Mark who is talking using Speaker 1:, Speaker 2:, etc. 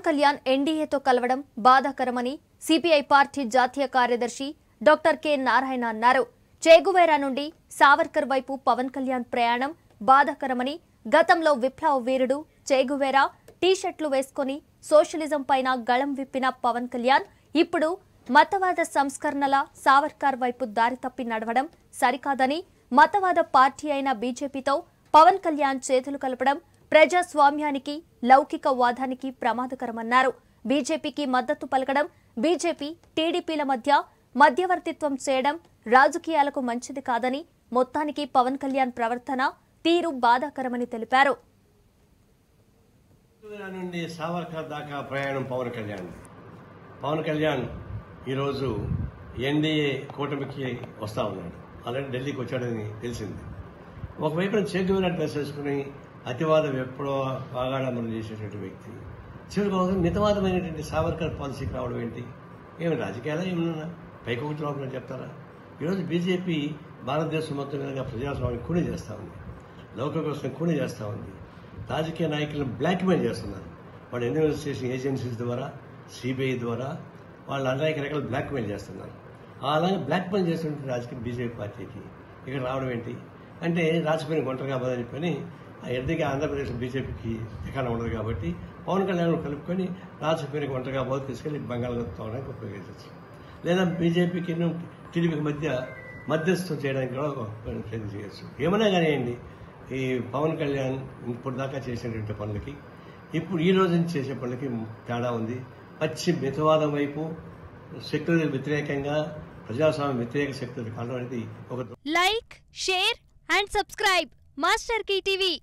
Speaker 1: కళ్యాణ్ ఎన్డీఏతో కలవడం బాధాకరమని CPI party జాతీయ కార్యదర్శి డాక్టర్ కె నారాయణ అన్నారు చేగువేరా నుండి సావర్కర్ వైపు పవన్ కళ్యాణ్ ప్రయాణం బాధాకరమని గతంలో విప్లవ వీరుడు చేగువేరా టీషర్ట్లు వేసుకొని సోషలిజం పైన గళం విప్పిన పవన్ కళ్యాణ్ ఇప్పుడు మతవాద సంస్కరణల సావర్కర్ వైపు దారి తప్పి నడవడం సరికాదని మతవాద పార్టీ అయిన బీజేపీతో పవన్ కళ్యాణ్ చేతులు కలపడం ప్రజాస్వామ్యానికి లౌకిక వాదానికి ప్రమాదకరమన్నారు బీజేపీకి మద్దతు పలకడం బీజేపీ టీడీపీల మధ్య మధ్యవర్తిత్వం చేయడం రాజకీయాలకు మంచిది కాదని మొత్తానికి పవన్ కళ్యాణ్ ప్రవర్తన తీరు బాధాకరమని తెలిపారు
Speaker 2: తెలంగాణ నుండి సావర్కర్ దాకా ప్రయాణం పవన్ కళ్యాణ్ పవన్ కళ్యాణ్ ఈరోజు ఎన్డీఏ కూటమికి వస్తా ఉన్నాడు ఆల్రెడీ ఢిల్లీకి వచ్చాడని తెలిసింది ఒకవైపున చేతువుల డ్రెస్ వేసుకుని అతివాద విప్లవ వాగాడంబరం చేసేటువంటి వ్యక్తి చివరికి ఒక మితవాదమైనటువంటి సావర్కర్ పాలసీకి రావడం ఏంటి ఏమి రాజకీయాలా ఏమన్నా పైకొకటి లోపల చెప్తారా ఈరోజు బీజేపీ భారతదేశం మొత్తం మీద ప్రజాస్వామ్యం కూని చేస్తూ ఉంది లౌకిక కోసం కూని చేస్తూ ఉంది రాజకీయ నాయకులను బ్లాక్మెయిల్ చేస్తున్నారు వాళ్ళు ఇన్వెస్టిగేషన్ ఏజెన్సీస్ ద్వారా సిబిఐ ద్వారా వాళ్ళు అనేక రకాల బ్లాక్మెయిల్ చేస్తున్నారు అలాగే బ్లాక్మెయిల్ చేస్తున్న రాజకీయ బీజేపీ పార్టీకి ఇక్కడ రావడం ఏంటి అంటే రాజకీయ ఒంటరిగా బదని పని ఆ ఎద్దగా ఆంధ్రప్రదేశ్ బీజేపీకి ఎక్కడ ఉండదు కాబట్టి పవన్ కళ్యాణ్ కలుపుకొని రాజకీయ ఒంటరిగా బోధ తీసుకెళ్లి బంగాళాఖాతానికి ఉపయోగించవచ్చు లేదా బీజేపీకి టీడీపీకి మధ్య మధ్యస్థం చేయడానికి కూడా ఒక ప్రయత్నం చేయొచ్చు ఏమైనా కానివ్వండి ఈ పవన్ కళ్యాణ్ ఇప్పుడు దాకా చేసినటువంటి పనులకి ఇప్పుడు ఈ రోజు నుంచి చేసే పనులకి తేడా ఉంది పచ్చి మితవాదం వైపు శక్తులకు వ్యతిరేకంగా ప్రజాస్వామ్య వ్యతిరేక శక్తులు కావడం అనేది ఒక
Speaker 3: like share and subscribe master TV